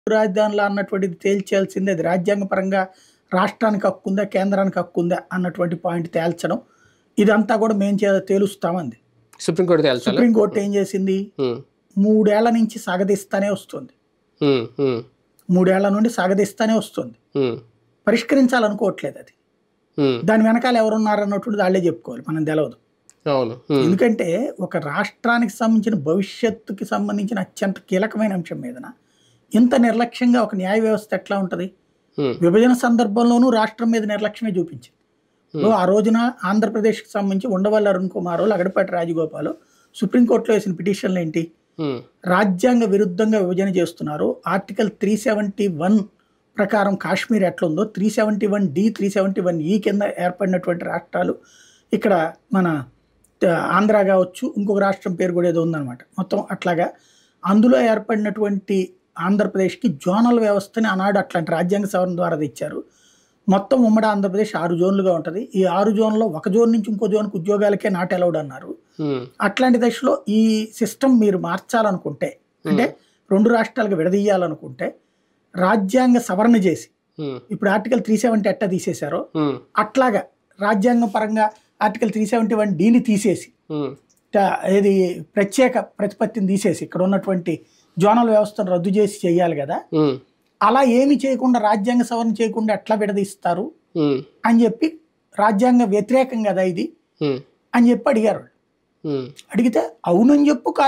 రాజధానిలో అన్నటువంటిది తేల్చాల్సింది అది రాజ్యాంగపరంగా రాష్ట్రానికి హక్కు ఉందా కేంద్రానికి హక్కు ఉందా అన్నటువంటి పాయింట్ తేల్చడం ఇదంతా కూడా మేము చే- తేలుస్తామంది సుప్రీంకోర్టు తేల్చాలా సుప్రీంకోర్టు ఏం చేసింది ఉమ్, మూడేళ్ల నుంచి సాగదీస్తానే వస్తుంది ఉమ్, ఉమ్, మూడేళ్ల నుండి సాగదీస్తానే వస్తుంది ఉమ్, పరిష్కరించాలనుకోవట్లేదు అది ఉమ్, దాని వెనకాల ఎవరున్నారు అన్నటువంటిది వాళ్ళే చెప్పుకోవాలి మనం తెలవదు అవును ఉమ్, ఎందుకంటే ఒక రాష్ట్రానికి సంబంధించిన భవిష్యత్తుకి సంబంధించిన అత్యంత కీలకమైన అంశం మీదన ఇంత నిర్లక్ష్యంగా ఒక న్యాయ వ్యవస్థ ఎట్లా ఉంటుంది ఉమ్, విభజన సందర్భంలోనూ రాష్ట్రం మీద నిర్లక్ష్యమే చూపించింది Hmm. ఓ ఆ రోజున ఆంధ్రప్రదేశ్కి సంబంధించి ఉండవల్లి అరుణ్ కుమార్ లగడపాటి రాజగోపాల్ సుప్రీంకోర్టులో వేసిన పిటిషన్లు ఏంటి ఉమ్, రాజ్యాంగ విరుద్ధంగా విభజన చేస్తున్నారు ఆర్టికల్ త్రీ సెవెంటీ వన్ ప్రకారం కాశ్మీర్ ఎట్లుందో three seventy one D three seventy one ఈ కింద ఏర్పడినటువంటి రాష్ట్రాలు ఇక్కడ మన ఆ, ఆంధ్ర కావచ్చు ఇంకొక రాష్ట్రం పేరు కూడా ఏదో ఉందన్నమాట మొత్తం అట్లాగా అందులో ఏర్పడినటువంటి ఆంధ్రప్రదేశ్కి జోనల్ వ్యవస్థని ఆనాడు అట్లాంటి రాజ్యాంగ సవరణ ద్వారా తెచ్చారు మొత్తం ఉమ్మడి ఆంధ్రప్రదేశ్ ఆరు జోన్లుగా ఉంటుంది ఈ ఆరు జోన్లో ఒక జోన్ నుంచి ఇంకో జోన్కి ఉద్యోగాలకే నాట్ అలౌడ్ అన్నారు ఉమ్, అట్లాంటి దశలో ఈ సిస్టమ్ మీరు మార్చాలనుకుంటే అంటే రెండు రాష్ట్రాలకు విడదీయాలనుకుంటే రాజ్యాంగ సవరణ చేసి ఉమ్, ఇప్పుడు ఆర్టికల్ త్రీ సెవెంటీ ఎట్టా తీసేశారో ఉమ్, అట్లాగా రాజ్యాంగం పరంగా ఆర్టికల్ త్రీ సెవెంటీ వన్ డీని తీసేసి ఉమ్, ట- ఏది ప్రత్యేక ప్రతిపత్తిని తీసేసి ఇక్కడ ఉన్నటువంటి జోనల్ వ్యవస్థను రద్దు చేసి చేయాలి కదా ఉమ్, అలా ఏమి చేయకుండా రాజ్యాంగ సవరణ చేయకుండా ఎట్లా విడదీస్తారు ఉమ్, అని చెప్పి రాజ్యాంగ వ్యతిరేకం కదా ఇది ఉమ్, అని చెప్పి అడిగారు ఉమ్. అడిగితే అవునని చెప్పు